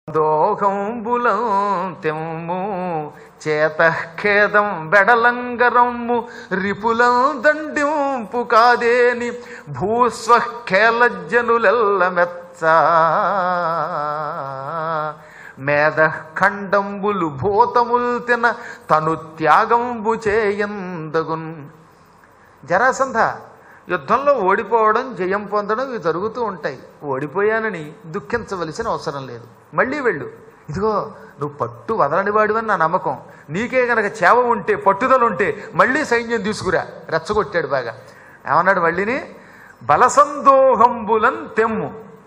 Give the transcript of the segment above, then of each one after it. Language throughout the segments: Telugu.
దోహంబులం తెమ్ము చేతఖేదం బెడలంగరమ్ము రిపులం దండింపు కాదేని భూస్వఖేలజ్జనులెల్ల మెచ్చ మేధ ఖండంబులు భూతముల్ తిన తను త్యాగంబు చేయందగున్ జరాసంధ యుద్ధంలో ఓడిపోవడం జయం పొందడం ఇవి జరుగుతూ ఉంటాయి ఓడిపోయానని దుఃఖించవలసిన అవసరం లేదు మళ్ళీ వెళ్ళు ఇదిగో నువ్వు పట్టు వదలని వాడివని నా నమ్మకం నీకే గనక చేవ ఉంటే పట్టుదల ఉంటే మళ్ళీ సైన్యం తీసుకురా రెచ్చగొట్టాడు బాగా ఏమన్నాడు మళ్ళీని బలసందోహంబులం తెమ్ము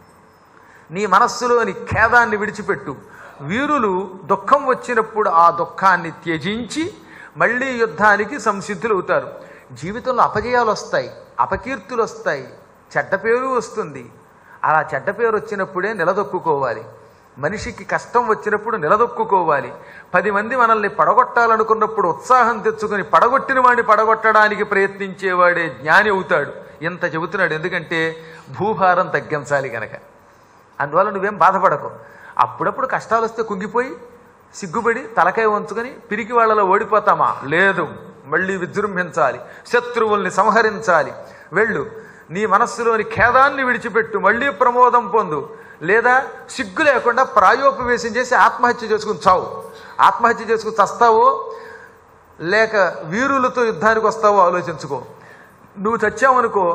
నీ మనస్సులోని ఖేదాన్ని విడిచిపెట్టు వీరులు దుఃఖం వచ్చినప్పుడు ఆ దుఃఖాన్ని త్యజించి మళ్ళీ యుద్ధానికి సంసిద్ధులు అవుతారు జీవితంలో అపజయాలు వస్తాయి అపకీర్తులు వస్తాయి చెడ్డ పేరు వస్తుంది అలా చెడ్డ పేరు వచ్చినప్పుడే నిలదొక్కుకోవాలి మనిషికి కష్టం వచ్చినప్పుడు నిలదొక్కుకోవాలి పది మంది మనల్ని పడగొట్టాలనుకున్నప్పుడు ఉత్సాహం తెచ్చుకుని పడగొట్టిన వాడిని పడగొట్టడానికి ప్రయత్నించేవాడే జ్ఞాని అవుతాడు ఇంత చెబుతున్నాడు ఎందుకంటే భూభారం తగ్గించాలి గనక అందువల్ల నువ్వేం బాధపడకు అప్పుడప్పుడు కష్టాలు వస్తే కుంగిపోయి సిగ్గుపడి తలకాయ వంచుకొని పిరికి వాళ్ళలో ఓడిపోతామా లేదు మళ్ళీ విజృంభించాలి శత్రువుల్ని సంహరించాలి వెళ్ళు నీ మనస్సులోని ఖేదాన్ని విడిచిపెట్టు మళ్ళీ ప్రమోదం పొందు లేదా సిగ్గు లేకుండా ప్రాయోపవేశం చేసి ఆత్మహత్య చేసుకుని చావు ఆత్మహత్య చేసుకుని చస్తావో లేక వీరులతో యుద్ధానికి వస్తావో ఆలోచించుకో నువ్వు చచ్చావనుకో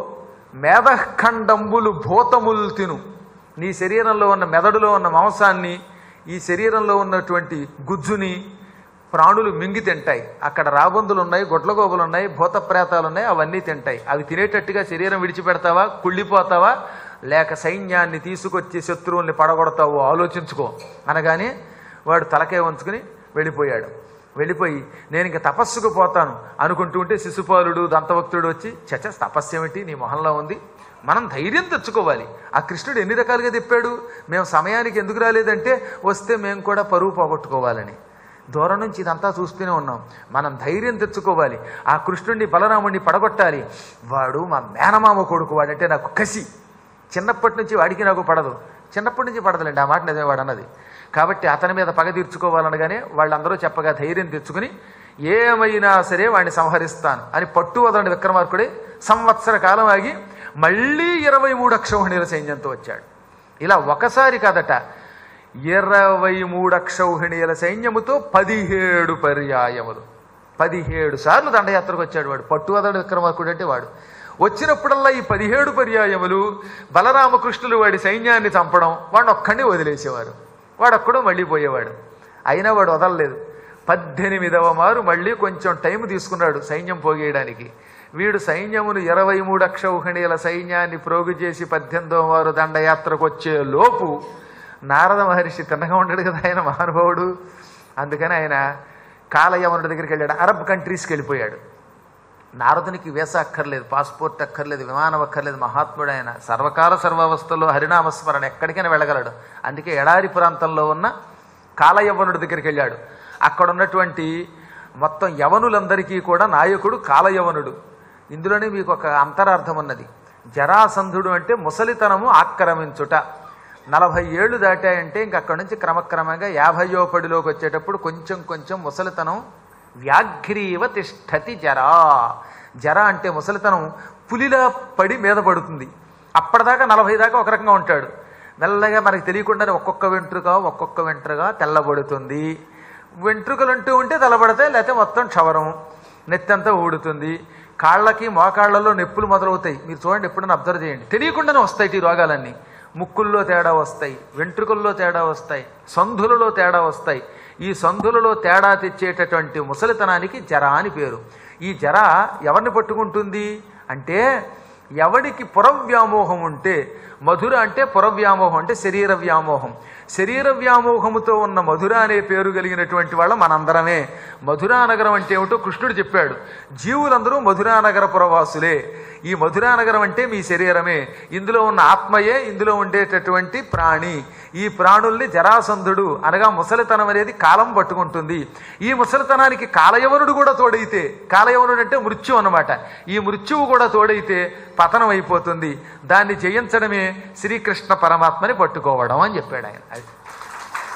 మేధఖండంబులు భూతములు తిను నీ శరీరంలో ఉన్న మెదడులో ఉన్న మాంసాన్ని ఈ శరీరంలో ఉన్నటువంటి గుజ్జుని ప్రాణులు మింగి తింటాయి అక్కడ రాబందులు ఉన్నాయి గొడ్లగోబులు ఉన్నాయి భూత ప్రేతాలు ఉన్నాయి అవన్నీ తింటాయి అవి తినేటట్టుగా శరీరం విడిచిపెడతావా కుళ్ళిపోతావా లేక సైన్యాన్ని తీసుకొచ్చి శత్రువుల్ని పడగొడతావో ఆలోచించుకో అనగానే వాడు తలకే వంచుకుని వెళ్ళిపోయాడు వెళ్ళిపోయి నేను ఇంక తపస్సుకు పోతాను అనుకుంటూ ఉంటే శిశుపాలుడు దంతభక్తుడు వచ్చి చచ తపస్సు ఏమిటి నీ మొహంలో ఉంది మనం ధైర్యం తెచ్చుకోవాలి ఆ కృష్ణుడు ఎన్ని రకాలుగా చెప్పాడు మేము సమయానికి ఎందుకు రాలేదంటే వస్తే మేము కూడా పరువు పోగొట్టుకోవాలని దూరం నుంచి ఇదంతా చూస్తూనే ఉన్నాం మనం ధైర్యం తెచ్చుకోవాలి ఆ కృష్ణుడిని బలరాముడిని పడగొట్టాలి వాడు మా మేనమామ కొడుకు వాడంటే నాకు కసి చిన్నప్పటి నుంచి వాడికి నాకు పడదు చిన్నప్పటి నుంచి పడదులేండి ఆ మాట నిజమే వాడు అన్నది కాబట్టి అతని మీద పగ తీర్చుకోవాలనగానే వాళ్ళందరూ చెప్పగా ధైర్యం తెచ్చుకుని ఏమైనా సరే వాడిని సంహరిస్తాను అని పట్టు వదలని విక్రమార్కుడే సంవత్సర కాలం ఆగి మళ్ళీ ఇరవై మూడు అక్షౌహిణీల సైన్యంతో వచ్చాడు ఇలా ఒకసారి కాదట ఇరవై మూడు అక్షౌహిణీల సైన్యముతో పదిహేడు పర్యాయములు పదిహేడు సార్లు దండయాత్రకు వచ్చాడు వాడు పట్టువదడు విక్రమార్కుడు అంటే వాడు వచ్చినప్పుడల్లా ఈ పదిహేడు పర్యాయములు బలరామకృష్ణులు వాడి సైన్యాన్ని చంపడం వాడిని ఒక్కడిని వదిలేసేవారు వాడొక్కడో మళ్ళీ పోయేవాడు అయినా వాడు వదలలేదు పద్దెనిమిదవ మారు మళ్ళీ కొంచెం టైం తీసుకున్నాడు సైన్యం పోగేయడానికి వీడు సైన్యమును ఇరవై మూడు అక్షౌహిణీల సైన్యాన్ని ప్రోగు చేసి పద్దెనిమిదవ వారు దండయాత్రకు వచ్చే లోపు నారద మహర్షి తిన్నగా ఉంటాడు కదా ఆయన మహానుభావుడు అందుకని ఆయన కాలయవనుడి దగ్గరికి వెళ్ళాడు అరబ్ కంట్రీస్కి వెళ్ళిపోయాడు నారదునికి వీసా అక్కర్లేదు పాస్పోర్ట్ అక్కర్లేదు విమానం అక్కర్లేదు మహాత్ముడు ఆయన సర్వకాల సర్వావస్థలో హరినామస్మరణ ఎక్కడికైనా వెళ్ళగలడు అందుకే ఎడారి ప్రాంతంలో ఉన్న కాలయవనుడి దగ్గరికి వెళ్ళాడు అక్కడ ఉన్నటువంటి మొత్తం యవనులందరికీ కూడా నాయకుడు కాలయవనుడు ఇందులోనే మీకు ఒక అంతరార్థం ఉన్నది జరాసంధుడు అంటే ముసలితనము ఆక్రమించుట నలభై ఏళ్ళు దాటాయంటే ఇంక అక్కడి నుంచి క్రమక్రమంగా యాభయో పడిలోకి వచ్చేటప్పుడు కొంచెం కొంచెం ముసలితనం వ్యాఘ్రీవ తిష్టతి జరా జర అంటే ముసలితనం పులిలా పడి మీద పడుతుంది అప్పటిదాకా నలభై దాకా ఒక రకంగా ఉంటాడు మెల్లగా మనకి తెలియకుండానే ఒక్కొక్క వెంట్రుక ఒక్కొక్క వెంట్రుగా తెల్లబడుతుంది వెంట్రుకలు అంటూ ఉంటే తెల్లబడతాయి లేకపోతే మొత్తం క్షవరం నెత్తంతా ఊడుతుంది కాళ్ళకి మోకాళ్ళలో నొప్పులు మొదలవుతాయి మీరు చూడండి ఎప్పుడైనా అబ్జర్వ్ చేయండి తెలియకుండానే వస్తాయి ఈ రోగాలన్నీ ముక్కుల్లో తేడా వస్తాయి వెంట్రుకల్లో తేడా వస్తాయి సంధులలో తేడా వస్తాయి ఈ సంధులలో తేడా తెచ్చేటటువంటి ముసలితనానికి జర అని పేరు ఈ జర ఎవరిని పట్టుకుంటుంది అంటే ఎవడికి పురవ్యామోహం ఉంటే మధుర అంటే పురవ్యామోహం అంటే శరీర వ్యామోహం శరీర వ్యామోహముతో ఉన్న మధుర అనే పేరు కలిగినటువంటి వాళ్ళ మనందరమే మధురానగరం అంటే ఏమిటో కృష్ణుడు చెప్పాడు జీవులందరూ మధురానగర పురవాసులే ఈ మధురానగరం అంటే మీ శరీరమే ఇందులో ఉన్న ఆత్మయే ఇందులో ఉండేటటువంటి ప్రాణి ఈ ప్రాణుల్ని జరాసంధుడు అనగా ముసలితనం అనేది కాలం పట్టుకుంటుంది ఈ ముసలితనానికి కాలయవనుడు కూడా తోడైతే కాలయవనుడు అంటే మృత్యు అన్నమాట ఈ మృత్యువు కూడా తోడైతే పతనం అయిపోతుంది దాన్ని జయించడమే శ్రీకృష్ణ పరమాత్మని పట్టుకోవడం అని చెప్పాడు ఆయన అది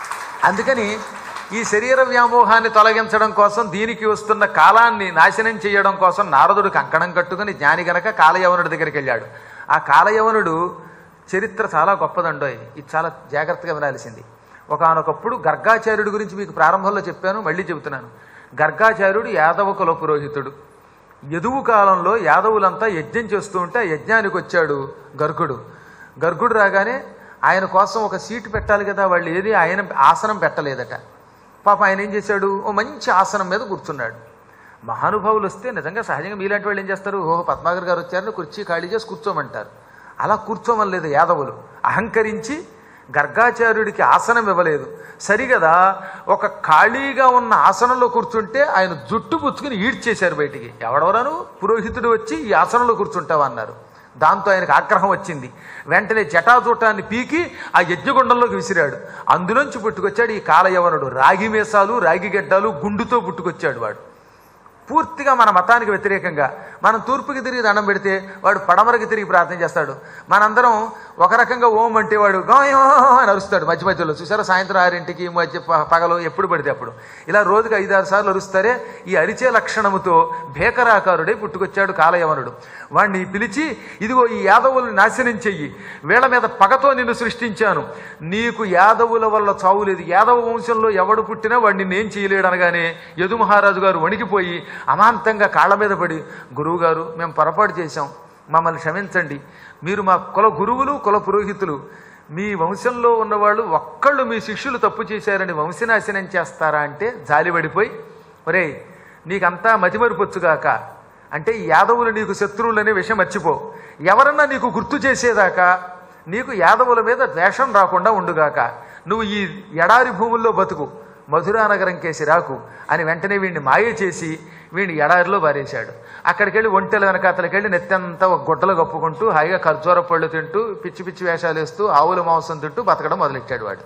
అందుకని ఈ శరీర వ్యామోహాన్ని తొలగించడం కోసం దీనికి వస్తున్న కాలాన్ని నాశనం చేయడం కోసం నారదుడు కంకణం కట్టుకుని జ్ఞాని గనక కాలయవనుడి దగ్గరికి వెళ్ళాడు ఆ కాలయవనుడు చరిత్ర చాలా గొప్పదండో ఇది చాలా జాగ్రత్తగా వినాల్సింది ఒకనొకప్పుడు గర్గాచార్యుడి గురించి మీకు ప్రారంభంలో చెప్పాను మళ్ళీ చెబుతున్నాను గర్గాచార్యుడు యాదవ కుల పురోహితుడు యదువు కాలంలో యాదవులంతా యజ్ఞం చేస్తూ ఉంటే ఆ యజ్ఞానికి వచ్చాడు గర్గుడు గర్గుడు రాగానే ఆయన కోసం ఒక సీటు పెట్టాలి కదా వాళ్ళు ఏది ఆయన ఆసనం పెట్టలేదట పాప ఆయన ఏం చేశాడు ఓ మంచి ఆసనం మీద కూర్చున్నాడు మహానుభావులు వస్తే నిజంగా సహజంగా మీలాంటి వాళ్ళు ఏం చేస్తారు ఓహో పద్మాగర్ గారు వచ్చారని కుర్చీ ఖాళీ చేసి కూర్చోమంటారు అలా కూర్చోమని లేదు యాదవులు అహంకరించి గర్గాచార్యుడికి ఆసనం ఇవ్వలేదు సరిగదా ఒక ఖాళీగా ఉన్న ఆసనంలో కూర్చుంటే ఆయన జుట్టు పుచ్చుకుని ఈడ్చేశారు బయటికి ఎవడెవరను పురోహితుడు వచ్చి ఈ ఆసనంలో కూర్చుంటావా అన్నారు దాంతో ఆయనకు ఆగ్రహం వచ్చింది వెంటనే జటాజూటాన్ని పీకి ఆ యజ్ఞగుండంలోకి విసిరాడు అందులోంచి పుట్టుకొచ్చాడు ఈ కాలయవనుడు రాగి మీసాలు రాగి గడ్డాలు గుండుతో పుట్టుకొచ్చాడు వాడు పూర్తిగా మన మతానికి వ్యతిరేకంగా మనం తూర్పుకి తిరిగి దండం పెడితే వాడు పడమరకి తిరిగి ప్రార్థన చేస్తాడు మనందరం ఒక రకంగా ఓం అంటే వాడు గాయం అని అరుస్తాడు మధ్య మధ్యలో చూసారా సాయంత్రం ఆరింటికి మధ్య ప- పగలు ఎప్పుడు పడితే అప్పుడు ఇలా రోజుకి ఐదారు సార్లు అరుస్తారే ఈ అరిచే లక్షణముతో భేకరాకారుడే పుట్టుకొచ్చాడు కాలయవనుడు వాణ్ణి పిలిచి ఇదిగో ఈ యాదవులను నాశనం చెయ్యి వీళ్ళ మీద పగతో నిన్ను సృష్టించాను నీకు యాదవుల వల్ల చావు లేదు యాదవ వంశంలో ఎవడు పుట్టినా వాడిని నేను చేయలేడు అనగానే యదు మహారాజు గారు వణికిపోయి అమాంతంగా కాళ్ళ మీద పడి గురువు గారు మేము పొరపాటు చేశాం మమ్మల్ని క్షమించండి మీరు మా కుల గురువులు కుల పురోహితులు మీ వంశంలో ఉన్నవాళ్ళు ఒక్కళ్ళు మీ శిష్యులు తప్పు చేశారని వంశనాశనం చేస్తారా అంటే జాలిపడిపోయి ఒరేయ్ నీకంతా మతిమరిపొచ్చుగాక అంటే ఈ యాదవులు నీకు శత్రువులనే విషయం మర్చిపో ఎవరన్నా నీకు గుర్తు చేసేదాకా నీకు యాదవుల మీద ద్వేషం రాకుండా ఉండుగాక నువ్వు ఈ ఎడారి భూముల్లో బతుకు మధురా నగరం కేసి రాకు అని వెంటనే వీడిని మాయ చేసి వీడిని ఎడారిలో బారేశాడు అక్కడికి వెళ్ళి ఒంటెల వెనకాతలకి వెళ్ళి నెత్తంతా ఒక గుడ్డలు కప్పుకుంటూ హాయిగా ఖర్జూర పళ్ళు తింటూ పిచ్చి పిచ్చి వేషాలు వేస్తూ ఆవుల మాంసం తింటూ బతకడం మొదలెట్టాడు వాడు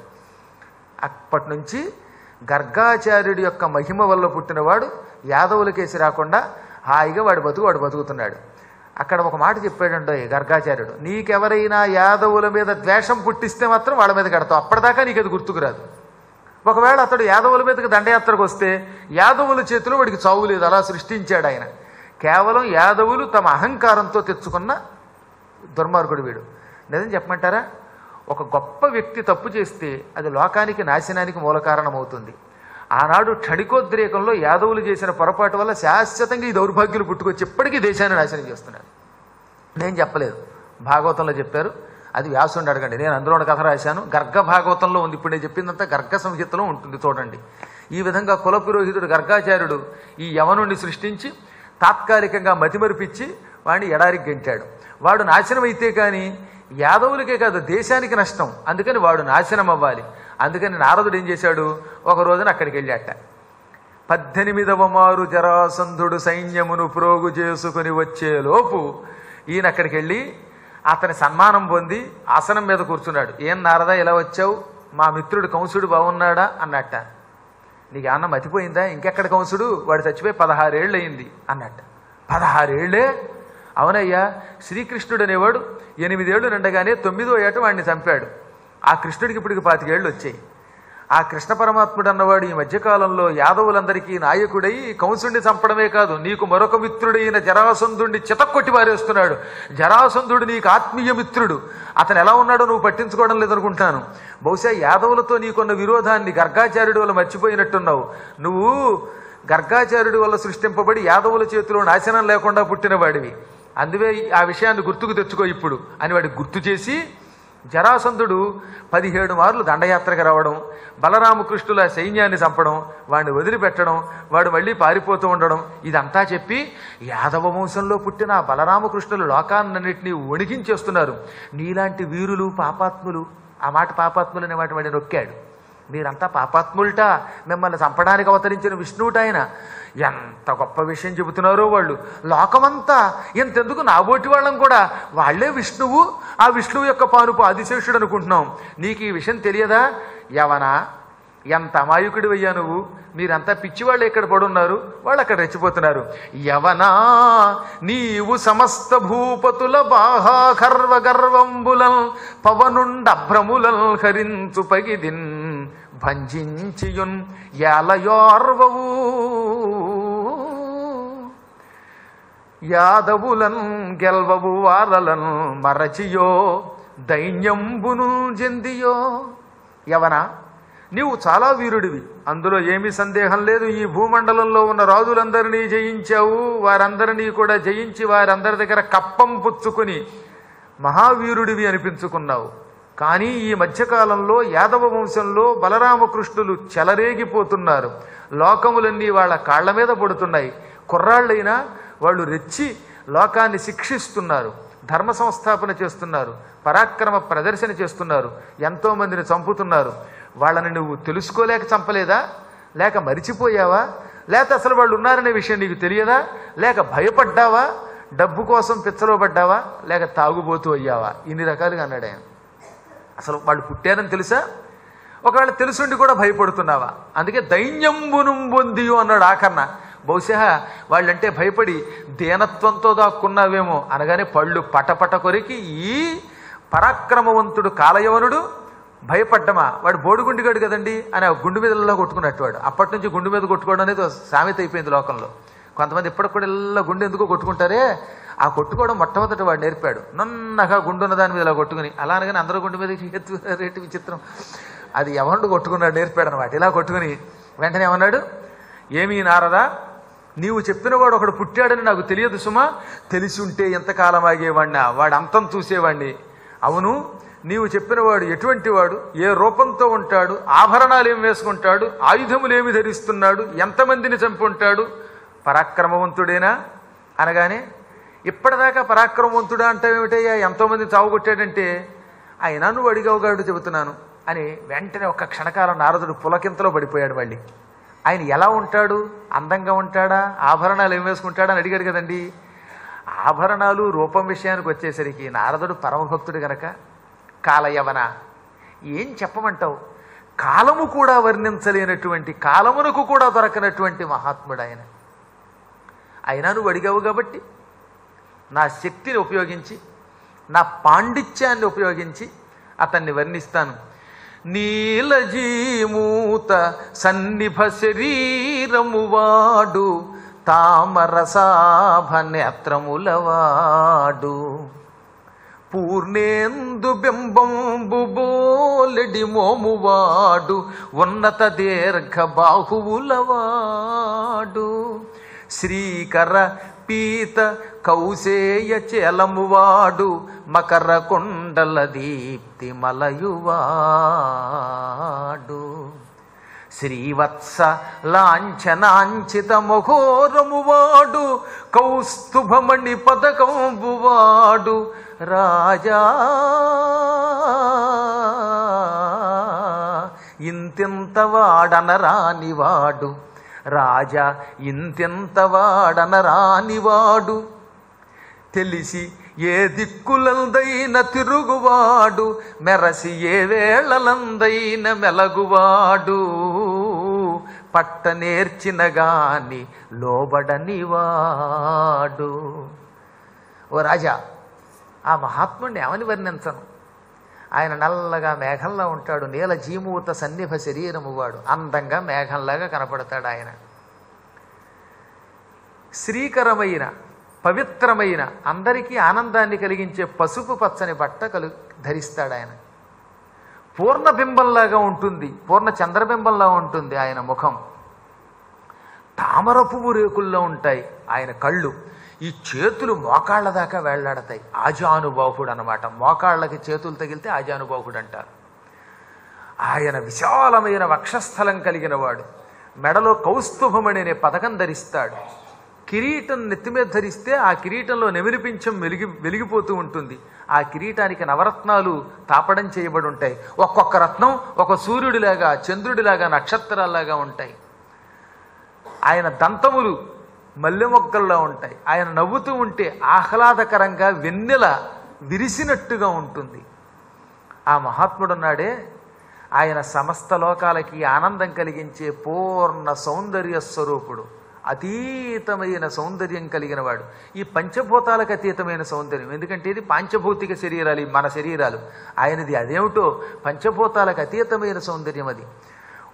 అప్పటి నుంచి గర్గాచార్యుడి యొక్క మహిమ వల్ల పుట్టినవాడు యాదవులకేసి రాకుండా హాయిగా వాడు బతుకు వాడు బతుకుతున్నాడు అక్కడ ఒక మాట చెప్పాడండో ఈ గర్గాచార్యుడు నీకెవరైనా యాదవుల మీద ద్వేషం పుట్టిస్తే మాత్రం వాళ్ళ మీద కడతావు అప్పటిదాకా నీకు అది గుర్తుకురాదు ఒకవేళ అతడు యాదవుల మీదకి దండయాత్రకు వస్తే యాదవుల చేతిలో వాడికి చావు లేదు అలా సృష్టించాడు ఆయన కేవలం యాదవులు తమ అహంకారంతో తెచ్చుకున్న దుర్మార్గుడు వీడు నిజం చెప్పమంటారా ఒక గొప్ప వ్యక్తి తప్పు చేస్తే అది లోకానికి నాశనానికి మూల కారణమవుతుంది ఆనాడు క్షణికోద్రేకంలో యాదవులు చేసిన పొరపాటు వల్ల శాశ్వతంగా ఈ దౌర్భాగ్యులు పుట్టుకొచ్చి ఇప్పటికీ దేశాన్ని నాశనం చేస్తున్నారు నేను చెప్పలేదు భాగవతంలో చెప్పారు అది వ్యాసుని అడగండి నేను అందులో ఒక కథ రాశాను గర్గ భాగవతంలో ఉంది ఇప్పుడు నేను చెప్పిందంతా గర్గ సంహితలో ఉంటుంది చూడండి ఈ విధంగా కుల పురోహితుడు గర్గాచార్యుడు ఈ యవనుణ్ణి సృష్టించి తాత్కాలికంగా మతిమరిపిచ్చి వాడిని ఎడారికి గెంటాడు వాడు నాశనం అయితే కానీ యాదవులకే కాదు దేశానికి నష్టం అందుకని వాడు నాశనం అవ్వాలి అందుకని నారదుడు ఏం చేశాడు ఒక రోజున అక్కడికి వెళ్ళాట పద్దెనిమిదవ మారు జరాసంధుడు సైన్యమును ప్రోగు చేసుకుని వచ్చేలోపు ఈయన అక్కడికి వెళ్ళి అతని సన్మానం పొంది ఆసనం మీద కూర్చున్నాడు ఏం నారదా ఇలా వచ్చావు మా మిత్రుడు కంసుడు బాగున్నాడా అన్నట్ట నీకు ఏమన్నా మతిపోయిందా ఇంకెక్కడ కంసుడు వాడు చచ్చిపోయి పదహారేళ్ళు అయింది అన్నట్ట పదహారేళ్లే అవునయ్యా శ్రీకృష్ణుడు అనేవాడు ఎనిమిదేళ్లు నిండగానే తొమ్మిదో ఏట వాడిని చంపాడు ఆ కృష్ణుడికి ఇప్పటికి పాతికేళ్ళు వచ్చాయి ఆ కృష్ణ పరమాత్ముడు అన్నవాడు ఈ మధ్యకాలంలో యాదవులందరికీ నాయకుడై కంసుడిని చంపడమే కాదు నీకు మరొక మిత్రుడైన జరాసంధుడిని చితక్కొట్టి పారేస్తున్నాడు జరాసంధుడు నీకు ఆత్మీయ మిత్రుడు అతను ఎలా ఉన్నాడో నువ్వు పట్టించుకోవడం లేదనుకుంటాను బహుశా యాదవులతో నీకున్న విరోధాన్ని గర్గాచార్యుడి వల్ల మర్చిపోయినట్టున్నావు నువ్వు గర్గాచార్యుడి వల్ల సృష్టింపబడి యాదవుల చేతిలో నాశనం లేకుండా పుట్టినవాడివి అందువే ఆ విషయాన్ని గుర్తుకు తెచ్చుకో ఇప్పుడు అని వాడికి గుర్తు చేసి జరాసంధుడు పదిహేడు మార్లు దండయాత్రకు రావడం బలరామకృష్ణుల సైన్యాన్ని చంపడం వాడిని వదిలిపెట్టడం వాడు మళ్ళీ పారిపోతూ ఉండడం ఇదంతా చెప్పి యాదవ వంశంలో పుట్టిన ఆ బలరామకృష్ణులు లోకాన్నన్నింటినీ వణికించేస్తున్నారు నీలాంటి వీరులు పాపాత్ములు ఆ మాట పాపాత్ములు అనే మాట వాడిని నొక్కాడు మీరంతా పాపాత్ముల్ట మిమ్మల్ని చంపడానికి అవతరించిన విష్ణువుట ఆయన ఎంత గొప్ప విషయం చెబుతున్నారో వాళ్ళు లోకమంతా ఎంతెందుకు నాబోటి వాళ్ళం కూడా వాళ్ళే విష్ణువు ఆ విష్ణువు యొక్క పానుపు ఆదిశేషుడు అనుకుంటున్నాం నీకు ఈ విషయం తెలియదా యవనా ఎంత అమాయకుడి అయ్యా నువ్వు మీరంతా పిచ్చివాళ్ళు ఇక్కడ పడున్నారు వాళ్ళు అక్కడ రెచ్చిపోతున్నారు యవనా నీవు సమస్త భూపతుల బాహా గర్వ గర్వంబులం పవనుండ భ్రములం హరించు పగిదిన్ భంజించియున్ యాలయోర్వవు యాదవులన్ గెల్వవు వారలన్ మరచియో దైన్యంబును జందియో యవనా నీవు చాలా వీరుడివి అందులో ఏమీ సందేహం లేదు ఈ భూమండలంలో ఉన్న రాజులందరినీ జయించావు వారందరినీ కూడా జయించి వారందరి దగ్గర కప్పం పుచ్చుకుని మహావీరుడివి అనిపించుకున్నావు కానీ ఈ మధ్యకాలంలో యాదవ వంశంలో బలరామకృష్ణులు చెలరేగిపోతున్నారు లోకములన్నీ వాళ్ళ కాళ్ల మీద పడుతున్నాయి కుర్రాళ్ళైనా వాళ్ళు రెచ్చి లోకాన్ని శిక్షిస్తున్నారు ధర్మ సంస్థాపన చేస్తున్నారు పరాక్రమ ప్రదర్శన చేస్తున్నారు ఎంతో మందిని చంపుతున్నారు వాళ్ళని నువ్వు తెలుసుకోలేక చంపలేదా లేక మరిచిపోయావా లేక అసలు వాళ్ళు ఉన్నారనే విషయం నీకు తెలియదా లేక భయపడ్డావా డబ్బు కోసం పిచ్చలో పడ్డావా లేక తాగుబోతూ అయ్యావా ఇన్ని రకాలుగా అన్నాడు ఆయన అసలు వాళ్ళు పుట్టారని తెలుసా ఒకవేళ తెలుసుండి కూడా భయపడుతున్నావా అందుకే దైన్యంబును పొందియు అన్నాడు ఆకర్ణ బహుశా వాళ్ళంటే భయపడి దీనత్వంతో దాక్కున్నావేమో అనగానే పళ్ళు పటపట కొరికి ఈ పరాక్రమవంతుడు కాలయవనుడు భయపడ్డమా వాడు బోడిగుండిగాడు కదండి అని ఆ గుండు మీదలో కొట్టుకున్నట్టు వాడు అప్పటి నుంచి గుండు మీద కొట్టుకోవడం అనేది ఒక సామెత అయిపోయింది లోకంలో కొంతమంది ఇప్పటికి కూడా ఇలా గుండె ఎందుకో కొట్టుకుంటారే ఆ కొట్టుకోవడం మొట్టమొదటి వాడు నేర్పాడు నున్నగా గుండున్న దాని మీద ఇలా కొట్టుకుని అలా అనగానే అందరూ గుండె మీద ఎత్తు రేటు విచిత్రం అది ఎవరు కొట్టుకున్నాడు నేర్పాడు అనమాట ఇలా కొట్టుకుని వెంటనే ఏమన్నాడు ఏమీ నారదా నీవు చెప్పిన వాడు ఒకడు పుట్టాడని నాకు తెలియదు సుమా తెలిసి ఉంటే ఎంతకాలం ఆగేవాడినా వాడు అంతం చూసేవాడిని అవును నీవు చెప్పిన వాడు ఎటువంటి వాడు ఏ రూపంతో ఉంటాడు ఆభరణాలు ఏం వేసుకుంటాడు ఆయుధములు ఏమి ధరిస్తున్నాడు ఎంతమందిని చంపి ఉంటాడు పరాక్రమవంతుడేనా అనగానే ఇప్పటిదాకా పరాక్రమవంతుడా అంటావేమిటయ్యా ఎంతోమంది చావుకొట్టాడంటే అయినా నువ్వు అడిగావుగాడు చెబుతున్నాను అని వెంటనే ఒక్క క్షణకాలం నారదుడు పులకింతలో పడిపోయాడు మళ్ళీ ఆయన ఎలా ఉంటాడు అందంగా ఉంటాడా ఆభరణాలు ఏం వేసుకుంటాడా అని అడిగాడు కదండి ఆభరణాలు రూపం విషయానికి వచ్చేసరికి నారదుడు పరమభక్తుడు గనక కాలయవన ఏం చెప్పమంటావు కాలము కూడా వర్ణించలేనటువంటి కాలమునకు కూడా దొరకనటువంటి మహాత్ముడు ఆయన అయినా నువ్వు అడిగావు కాబట్టి నా శక్తిని ఉపయోగించి నా పాండిత్యాన్ని ఉపయోగించి అతన్ని వర్ణిస్తాను నీలజీమూత సన్నిభ శరీరము వాడు తామరసాభ నేత్రములవాడు పూర్ణేందు బింబంబు బోలెడి మోమువాడు ఉన్నత దీర్ఘ బాహువులవాడు శ్రీకర పీత కౌసేయ చేలమువాడు మకర కుండల దీప్తి మలయువాడు శ్రీవత్స లాంఛనాంచిత మహోరమువాడు కౌస్తుభమణి పదకంబువాడు రాజా ఇంతింత వాడనరానివాడు రాజా ఇంతింత వాడనరానివాడు తెలిసి ఏ దిక్కులందైన తిరుగువాడు మెరసి ఏ వేళలందైన మెలగువాడు పట్ట నేర్చిన గాని లోబడనివాడు ఓ రాజా ఆ మహాత్ముడిని ఏమని వర్ణించను ఆయన నల్లగా మేఘంలా ఉంటాడు నీల జీమూత సన్నిభ శరీరము వాడు అందంగా మేఘంలాగా కనపడతాడు ఆయన శ్రీకరమైన పవిత్రమైన అందరికీ ఆనందాన్ని కలిగించే పసుపు పచ్చని బట్ట కలు ధరిస్తాడు ఆయన పూర్ణ బింబంలాగా ఉంటుంది పూర్ణ చంద్రబింబంలా ఉంటుంది ఆయన ముఖం తామర పువ్వు రేకుల్లో ఉంటాయి ఆయన కళ్ళు ఈ చేతులు మోకాళ్ళ దాకా వేళ్లాడతాయి ఆజానుబాహుడు అనమాట మోకాళ్ళకి చేతులు తగిలితే ఆజానుబాహుడు అంటారు ఆయన విశాలమైన వక్షస్థలం కలిగిన వాడు మెడలో కౌస్తుభమణి అనే పథకం ధరిస్తాడు కిరీటం నెత్తి మీద ధరిస్తే ఆ కిరీటంలో నెమిలిపించం వెలిగి వెలిగిపోతూ ఉంటుంది ఆ కిరీటానికి నవరత్నాలు తాపడం చేయబడి ఉంటాయి ఒక్కొక్క రత్నం ఒక సూర్యుడిలాగా చంద్రుడిలాగా నక్షత్రాల్లాగా ఉంటాయి ఆయన దంతములు మల్లె మొక్కల్లో ఉంటాయి ఆయన నవ్వుతూ ఉంటే ఆహ్లాదకరంగా వెన్నెల విరిసినట్టుగా ఉంటుంది ఆ మహాత్ముడున్నాడే ఆయన సమస్త లోకాలకి ఆనందం కలిగించే పూర్ణ సౌందర్య స్వరూపుడు అతీతమైన సౌందర్యం కలిగిన వాడు ఈ పంచభూతాలకు అతీతమైన సౌందర్యం ఎందుకంటే ఇది పాంచభౌతిక శరీరాలు ఈ మన శరీరాలు ఆయనది అదేమిటో పంచభూతాలకు అతీతమైన సౌందర్యం అది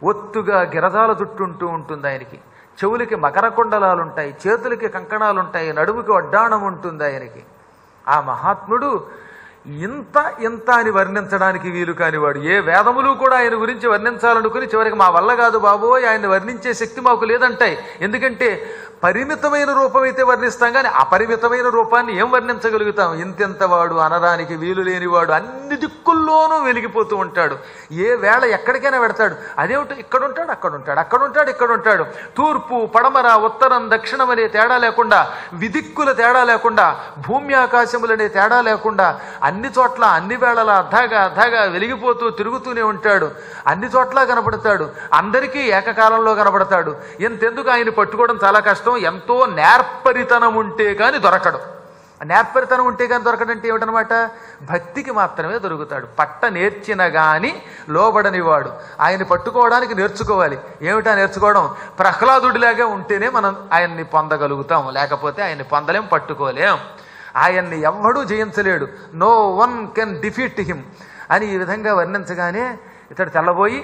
ఒత్తుగా గిరజాల చుట్టుంటూ ఉంటుంది ఆయనకి చెవులకి మకర కుండలాలు ఉంటాయి చేతులకి కంకణాలు ఉంటాయి నడుముకి వడ్డాణం ఉంటుంది ఆయనకి ఆ మహాత్ముడు ఇంత ఇంత అని వర్ణించడానికి వీలు కానివాడు ఏ వేదములు కూడా ఆయన గురించి వర్ణించాలనుకుని చివరికి మా వల్ల కాదు బాబోయ్ ఆయన వర్ణించే శక్తి మాకు లేదంటాయి ఎందుకంటే పరిమితమైన రూపం అయితే వర్ణిస్తాం కానీ అపరిమితమైన రూపాన్ని ఏం వర్ణించగలుగుతాం ఇంతెంత వాడు అనరానికి వీలు లేనివాడు అన్ని దిక్కుల్లోనూ వెలిగిపోతూ ఉంటాడు ఏ వేళ ఎక్కడికైనా పెడతాడు అదేమిటి ఇక్కడ ఉంటాడు అక్కడ ఉంటాడు అక్కడ ఉంటాడు ఇక్కడ ఉంటాడు తూర్పు పడమర ఉత్తరం దక్షిణం అనే తేడా లేకుండా విదిక్కుల తేడా లేకుండా భూమి ఆకాశములనే తేడా లేకుండా అన్ని చోట్ల అన్ని వేళల అర్ధాగా అర్ధాగా వెలిగిపోతూ తిరుగుతూనే ఉంటాడు అన్ని చోట్ల కనపడతాడు అందరికీ ఏకకాలంలో కనపడతాడు ఎంతెందుకు ఆయన పట్టుకోవడం చాలా కష్టం ఎంతో నేర్పరితనం ఉంటే కానీ దొరకడు నేర్పరితనం ఉంటే కానీ దొరకడంటే ఏమిటనమాట భక్తికి మాత్రమే దొరుకుతాడు పట్ట నేర్చిన గాని లోబడనివాడు ఆయన పట్టుకోవడానికి నేర్చుకోవాలి ఏమిటా నేర్చుకోవడం ప్రహ్లాదుడిలాగా ఉంటేనే మనం ఆయన్ని పొందగలుగుతాం లేకపోతే ఆయన్ని పొందలేం పట్టుకోలేం ఆయన్ని ఎవ్వడూ జయించలేడు no one can defeat him అని ఈ విధంగా వర్ణించగానే ఇతడు తెల్లబోయి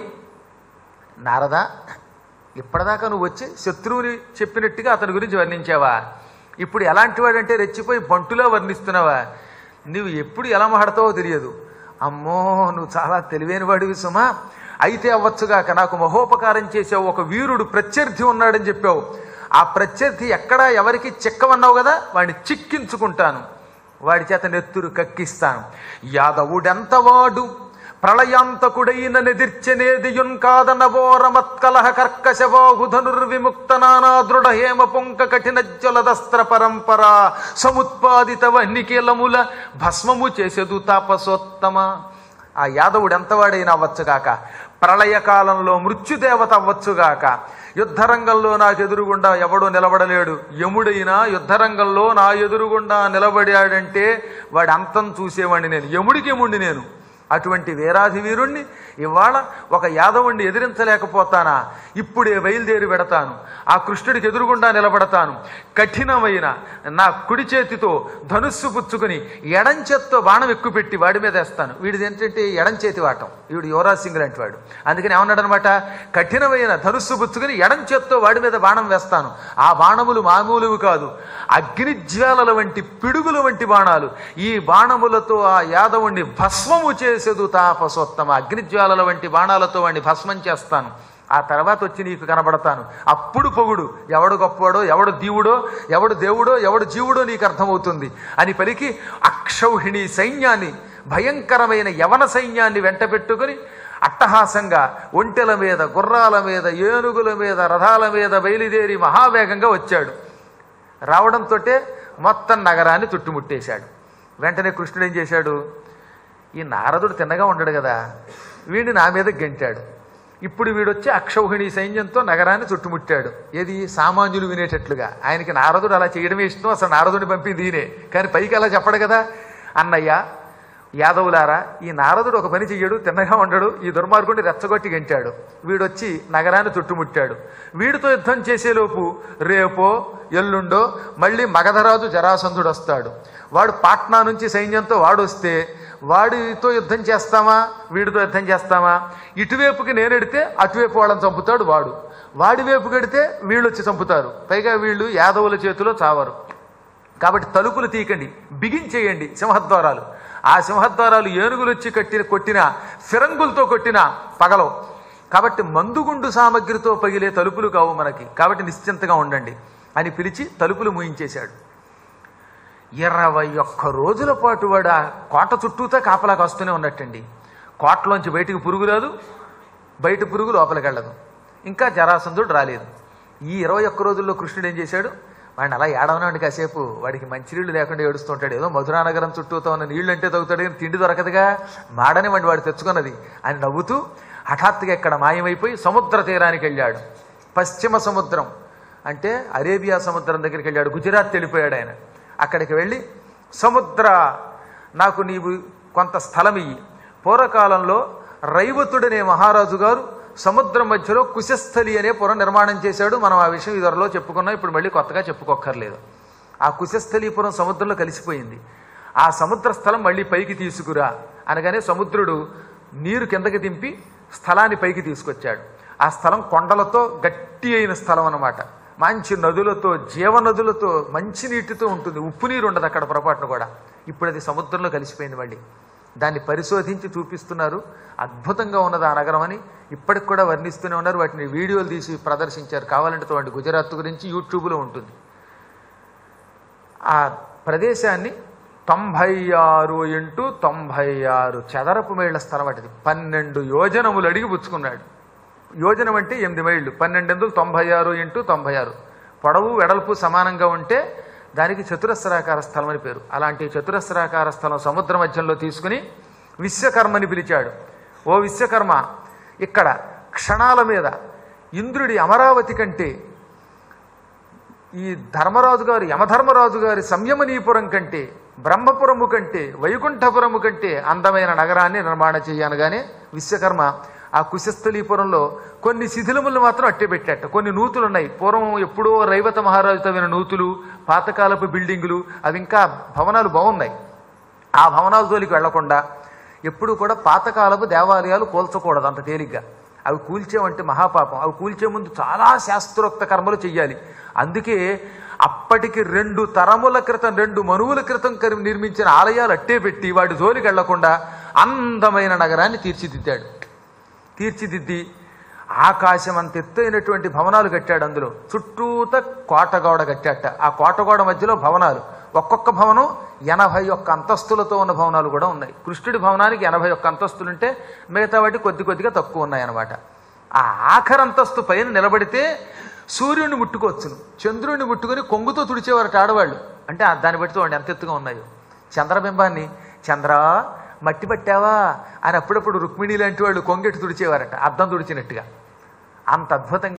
నారదా ఇప్పటిదాకా నువ్వు వచ్చి శత్రువుని చెప్పినట్టుగా అతని గురించి వర్ణించావా ఇప్పుడు ఎలాంటి వాడంటే రెచ్చిపోయి బంటులా వర్ణిస్తున్నావా నువ్వు ఎప్పుడు ఎలా మాడతావో తెలియదు అమ్మో నువ్వు చాలా తెలివైన వాడివి సుమా అయితే అవ్వచ్చుగాక నాకు మహోపకారం చేసావు ఒక వీరుడు ప్రత్యర్థి ఉన్నాడని చెప్పావు ఆ ప్రత్యర్థి ఎక్కడా ఎవరికి చిక్కమన్నావు కదా వాడిని చిక్కించుకుంటాను వాడి చేత నెత్తురు కక్కిస్తాను యాదవుడెంతవాడు ప్రళయాంతకుడైన నెదిర్చెనేదియున్ కాదనబోరమత్కలహ కర్కశబాహు ధనుర్విముక్త నానా దృఢ హేమ పొంక కఠిన జలదస్త్ర పరంపర సముత్పాదిత వహ్నికీలముల భస్మము చేసేదు తాపసోత్తమ ఆ యాదవుడు ఎంతవాడైనా అవ్వచ్చుగాక ప్రళయకాలంలో మృత్యుదేవత అవ్వచ్చుగాక యుద్ధరంగంలో నాకు ఎదురుగుండా ఎవడో నిలబడలేడు యముడైనా యుద్ధరంగంలో నా ఎదురుగుండా నిలబడాడంటే వాడి అంతం చూసేవాడిని నేను యముడికి యముడిని నేను అటువంటి వీరాధి వీరుణ్ణి ఇవాళ ఒక యాదవుణ్ణి ఎదిరించలేకపోతానా ఇప్పుడే బయలుదేరి పెడతాను ఆ కృష్ణుడికి ఎదురుగుండా నిలబడతాను కఠినమైన నా కుడి చేతితో ధనుస్సు పుచ్చుకుని ఎడం చేత్తో బాణం ఎక్కుపెట్టి వాడి మీద వేస్తాను వీడిది ఏంటంటే ఎడం చేతి వాటం వీడు యువరాజ్ సింగ్ లాంటి వాడు అందుకని ఏమన్నాడు అనమాట కఠినమైన ధనుస్సు పుచ్చుకుని ఎడం చేత్తో వాడి మీద బాణం వేస్తాను ఆ బాణములు మామూలువి కాదు అగ్నిజ్వాలల వంటి పిడుగుల వంటి బాణాలు ఈ బాణములతో ఆ యాదవుణ్ణి భస్మము చేసేదు తాపసోత్తమ అగ్నిజ్వాలల వంటి బాణాలతో వాడిని భస్మం చేస్తాను ఆ తర్వాత వచ్చి నీకు కనబడతాను అప్పుడు పొగుడు ఎవడు గొప్పవాడో ఎవడు దీవుడో ఎవడు దేవుడో ఎవడు జీవుడో నీకు అర్థమవుతుంది అని పలికి అక్షౌహిణి సైన్యాన్ని భయంకరమైన యవన సైన్యాన్ని వెంట పెట్టుకుని అట్టహాసంగా ఒంటెల మీద గుర్రాల మీద ఏనుగుల మీద రథాల మీద బయలుదేరి మహావేగంగా వచ్చాడు రావడంతో మొత్తం నగరాన్ని చుట్టుముట్టేశాడు వెంటనే కృష్ణుడు ఏం చేశాడు ఈ నారదుడు తిన్నగా ఉండడు కదా వీడిని నా మీద గెంటాడు ఇప్పుడు వీడొచ్చి అక్షౌహిణి సైన్యంతో నగరాన్ని చుట్టుముట్టాడు ఏది సామాన్యులు వినేటట్లుగా ఆయనకి నారదుడు అలా చేయడమే ఇష్టం అసలు నారదుడిని పంపింది ఈయనే కానీ పైకి అలా చెప్పడు కదా అన్నయ్య యాదవులారా ఈ నారదుడు ఒక పని చెయ్యడు తిన్నగా ఉండడు ఈ దుర్మార్గుడిని రెచ్చగొట్టి గెంటాడు వీడొచ్చి నగరాన్ని చుట్టుముట్టాడు వీడితో యుద్ధం చేసేలోపు రేపో ఎల్లుండో మళ్ళీ మగధరాజు జరాసంధుడు వస్తాడు వాడు పాట్నా నుంచి సైన్యంతో వాడు వస్తే వాడితో యుద్ధం చేస్తామా వీడితో యుద్ధం చేస్తామా ఇటువైపుకి నేను ఎడితే అటువైపు వాళ్ళని చంపుతాడు వాడు వాడి వైపుకి ఎడితే వీళ్ళు వచ్చి చంపుతారు పైగా వీళ్ళు యాదవుల చేతిలో చావరు కాబట్టి తలుపులు తీయకండి బిగించేయండి సింహద్వారాలు ఆ సింహద్వారాలు ఏనుగులు వచ్చి కట్టిన కొట్టిన ఫిరంగులతో కొట్టిన పగలవు కాబట్టి మందుగుండు సామగ్రితో పగిలే తలుపులు కావు మనకి కాబట్టి నిశ్చింతగా ఉండండి అని పిలిచి తలుపులు మూయించేశాడు ఇరవై ఒక్క రోజుల పాటు వాడు ఆ కోట చుట్టూతా కాపలా కాస్తూనే ఉన్నట్టండి కోటలోంచి బయటికి పురుగు రాదు బయట పురుగు లోపలికి వెళ్ళదు ఇంకా జరాసంధుడు రాలేదు ఈ ఇరవై ఒక్క రోజుల్లో కృష్ణుడు ఏం చేశాడు వాడిని అలా ఏడవనండి కాసేపు వాడికి మంచినీళ్ళు లేకుండా ఏడుస్తుంటాడు ఏదో మధురానగరం చుట్టూతో ఉన్న నీళ్ళు అంటే తగ్గుతాడు కానీ తిండి దొరకదుగా మాడని వాడి వాడు తెచ్చుకున్నది అని నవ్వుతూ హఠాత్తుగా ఇక్కడ మాయమైపోయి సముద్ర తీరానికి వెళ్ళాడు పశ్చిమ సముద్రం అంటే అరేబియా సముద్రం దగ్గరికి వెళ్ళాడు గుజరాత్ వెళ్ళిపోయాడు ఆయన అక్కడికి వెళ్ళి సముద్ర నాకు నీవు కొంత స్థలం ఇయ్యి పూర్వకాలంలో రైవతుడనే మహారాజు గారు సముద్రం మధ్యలో కుశస్థలి అనే పురం నిర్మాణం చేశాడు మనం ఆ విషయం ఇదివరలో చెప్పుకున్నాం ఇప్పుడు మళ్ళీ కొత్తగా చెప్పుకోక్కర్లేదు ఆ కుశస్థలీపురం సముద్రంలో కలిసిపోయింది ఆ సముద్ర స్థలం మళ్ళీ పైకి తీసుకురా అనగానే సముద్రుడు నీరు కిందకి దింపి స్థలాన్ని పైకి తీసుకొచ్చాడు ఆ స్థలం కొండలతో గట్టి అయిన స్థలం అన్నమాట మంచి నదులతో జీవనదులతో మంచి నీటితో ఉంటుంది ఉప్పు నీరు ఉండదు అక్కడ పొరపాటున కూడా ఇప్పుడు అది సముద్రంలో కలిసిపోయింది మళ్ళీ దాన్ని పరిశోధించి చూపిస్తున్నారు అద్భుతంగా ఉన్నది ఆ నగరం అని ఇప్పటికి కూడా వర్ణిస్తూనే ఉన్నారు వాటిని వీడియోలు తీసి ప్రదర్శించారు కావాలంటే చూడండి గుజరాత్ గురించి యూట్యూబ్లో ఉంటుంది ఆ ప్రదేశాన్ని తొంభై ఆరు ఇంటూ తొంభై ఆరు చదరపు మైళ్ళ స్థలం అటుది పన్నెండు యోజనములు అడిగి పుచ్చుకున్నాడు యోజనం అంటే ఎనిమిది మైళ్ళు పన్నెండు ఎందుకు తొంభై ఆరు ఇంటూ తొంభై ఆరు పొడవు వెడల్పు సమానంగా ఉంటే దానికి చతురస్రాకార స్థలం అని పేరు అలాంటి చతురస్రాకార స్థలం సముద్ర మధ్యంలో తీసుకుని విశ్వకర్మని పిలిచాడు ఓ విశ్వకర్మ ఇక్కడ క్షణాల మీద ఇంద్రుడి అమరావతి కంటే ఈ ధర్మరాజు గారు యమధర్మరాజు గారి సంయమనీపురం కంటే బ్రహ్మపురము కంటే వైకుంఠపురము కంటే అందమైన నగరాన్ని నిర్మాణం చేయనగానే విశ్వకర్మ ఆ కుశస్థలీపురంలో కొన్ని శిథిలములు మాత్రం అట్టే పెట్టాట కొన్ని నూతులు ఉన్నాయి పూర్వం ఎప్పుడో రైవత మహారాజు తవ్విన నూతులు పాతకాలపు బిల్డింగులు అవి ఇంకా భవనాలు బాగున్నాయి ఆ భవనాల జోలికి వెళ్లకుండా ఎప్పుడు కూడా పాతకాలపు దేవాలయాలు కూల్చకూడదు అంత తేలిగ్గా అవి కూల్చేవంటే మహాపాపం అవి కూల్చే ముందు చాలా శాస్త్రోక్త కర్మలు చెయ్యాలి అందుకే అప్పటికి రెండు తరముల క్రితం రెండు మనువుల క్రితం కరి- నిర్మించిన ఆలయాలు అట్టే పెట్టి వాటి జోలికి వెళ్లకుండా అందమైన నగరాన్ని తీర్చిదిద్దాడు తీర్చిదిద్ది ఆకాశం అంత ఎత్తైనటువంటి భవనాలు కట్టాడు అందులో చుట్టూత కోటగోడ కట్టాట ఆ కోటగోడ మధ్యలో భవనాలు ఒక్కొక్క భవనం ఎనభై ఒక్క అంతస్తులతో ఉన్న భవనాలు కూడా ఉన్నాయి కృష్ణుడి భవనానికి ఎనభై ఒక్క అంతస్తులుంటే మిగతా వాటి కొద్ది కొద్దిగా తక్కువ ఉన్నాయన్నమాట ఆ ఆఖరి అంతస్తు పైన నిలబడితే సూర్యుడిని ముట్టుకోవచ్చును చంద్రుడిని ముట్టుకొని కొంగుతో తుడిచేవారట ఆడవాళ్ళు అంటే ఆ దాన్ని బట్టి చూడండి ఎంత ఎత్తుగా ఉన్నాయో చంద్రబింబాన్ని చంద్ర మట్టి పట్టావా అని అప్పుడప్పుడు రుక్మిణి లాంటి వాళ్ళు కొంగెట్టు తుడిచేవారట అద్దం తుడిచినట్టుగా అంత అద్భుతంగా